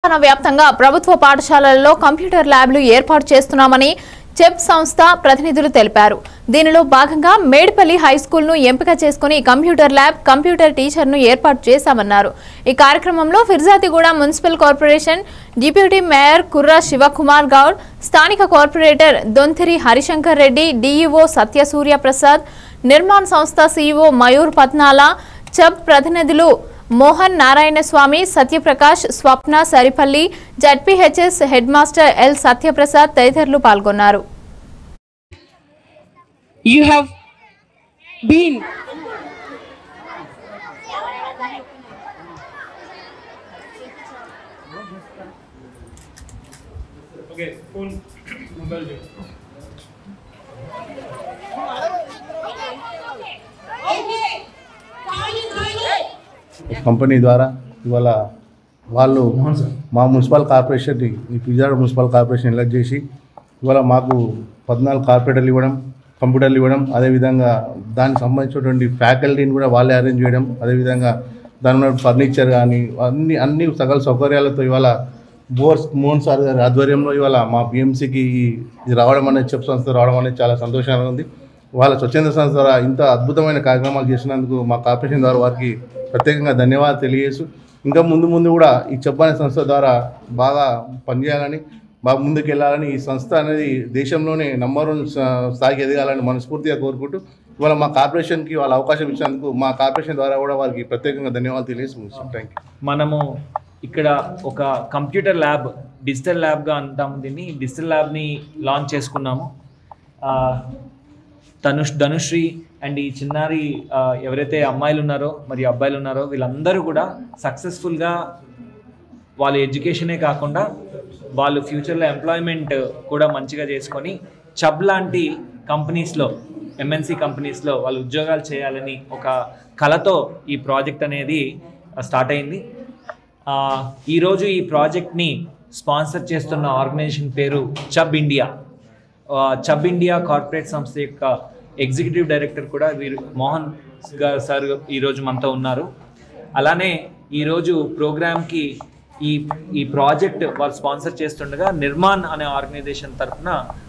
తెలంగాణ వ్యాప్తంగా ప్రభుత్వ పాఠశాలల్లో కంప్యూటర్ ల్యాబ్లు ఏర్పాటు చేస్తున్నామని చెప్ సంస్థ ప్రతినిధులు తెలిపారు దీనిలో భాగంగా మేడిపల్లి హై స్కూల్ను ఎంపిక చేసుకుని కంప్యూటర్ ల్యాబ్ కంప్యూటర్ టీచర్ను ఏర్పాటు చేశామన్నారు ఈ కార్యక్రమంలో Peerzadiguda municipal corporation deputy mayor Kurra Shiva Kumar Goud స్థానిక కార్పొరేటర్ దొంతిరి హరిశంకర్ రెడ్డి డీఈఓ సత్యసూర్య ప్రసాద్ నిర్మాణ్ సంస్థ సీఈఓ మయూర్ పత్నాల చెప్ ప్రతినిధులు Mohan Narayana Swamy Satya Prakash Swapna Saripalli ZPHS head master L Satya Prasad తదితరులు పాల్గొన్నారు you have been okay phone mobile company ద్వారా ఇవాళ వాళ్ళు మా మున్సిపల్ కార్పొరేషన్ని ఈ పిజ్జాడ మున్సిపల్ కార్పొరేషన్ ఎలక్ట్ చేసి ఇవాళ మాకు పద్నాలుగు కార్పొరేటర్లు ఇవ్వడం కంప్యూటర్లు ఇవ్వడం అదేవిధంగా దానికి సంబంధించినటువంటి ఫ్యాకల్టీని కూడా వాళ్ళే అరేంజ్ చేయడం అదేవిధంగా దాని ఉన్న ఫర్నిచర్ కానీ అన్ని అన్ని సకల సౌకర్యాలతో ఇవాళ బోర్స్ మోహన్ సార్ గారి ఆధ్వర్యంలో ఇవాళ మా పిఎంసీకి ఇది రావడం అనేది చెప్ సంస్థ రావడం అనేది చాలా సంతోషంగా ఉంది వాళ్ళ స్వచ్ఛంద సంస్థ ద్వారా ఇంత అద్భుతమైన కార్యక్రమాలు చేసినందుకు మా కార్పొరేషన్ ద్వారా వారికి ప్రత్యేకంగా ధన్యవాదాలు తెలియజేస్తూ ఇంకా ముందు ముందు కూడా ఈ చెప్పని సంస్థ ద్వారా బాగా పనిచేయాలని బాగా ముందుకు వెళ్ళాలని ఈ సంస్థ అనేది దేశంలోనే నంబర్ వన్ స్థాయికి ఎదగాలని మనస్ఫూర్తిగా కోరుకుంటూ ఇవాళ మా కార్పొరేషన్కి వాళ్ళ అవకాశం ఇచ్చినందుకు మా కార్పొరేషన్ ద్వారా కూడా వారికి ప్రత్యేకంగా ధన్యవాదాలు తెలియజేసి థ్యాంక్ యూ మనము ఇక్కడ ఒక కంప్యూటర్ ల్యాబ్ డిజిటల్ ల్యాబ్గా అంటాము దీన్ని డిజిటల్ ల్యాబ్ని లాంచ్ చేసుకున్నాము ఆ, తనుష్ ధనుశ్రీ అండ్ ఈ చిన్నారి ఆ, ఎవరైతే అమ్మాయిలు ఉన్నారో మరియు అబ్బాయిలు ఉన్నారో వీళ్ళందరూ కూడా సక్సెస్ఫుల్గా వాళ్ళ ఎడ్యుకేషనే కాకుండా వాళ్ళు ఫ్యూచర్లో ఎంప్లాయ్మెంట్ కూడా మంచిగా చేసుకొని చబ్ లాంటి కంపెనీస్లో ఎంఎన్సి కంపెనీస్లో వాళ్ళు ఉద్యోగాలు చేయాలని ఒక కళతో ఈ ప్రాజెక్ట్ అనేది స్టార్ట్ అయింది ఆ, ఈరోజు ఈ ప్రాజెక్ట్ని స్పాన్సర్ చేస్తున్న ఆర్గనైజేషన్ పేరు చబ్ ఇండియా ఆ, చబ్ ఇండియా కార్పొరేట్ సంస్థ యొక్క ఎగ్జిక్యూటివ్ డైరెక్టర్ కూడా వీరు మోహన్ గారు సార్ ఈరోజు మనతో ఉన్నారు అలానే ఈరోజు ప్రోగ్రామ్కి ఈ ఈ ప్రాజెక్ట్ వాళ్ళు స్పాన్సర్ చేస్తుండగా నిర్మాణ్ అనే ఆర్గనైజేషన్ తరఫున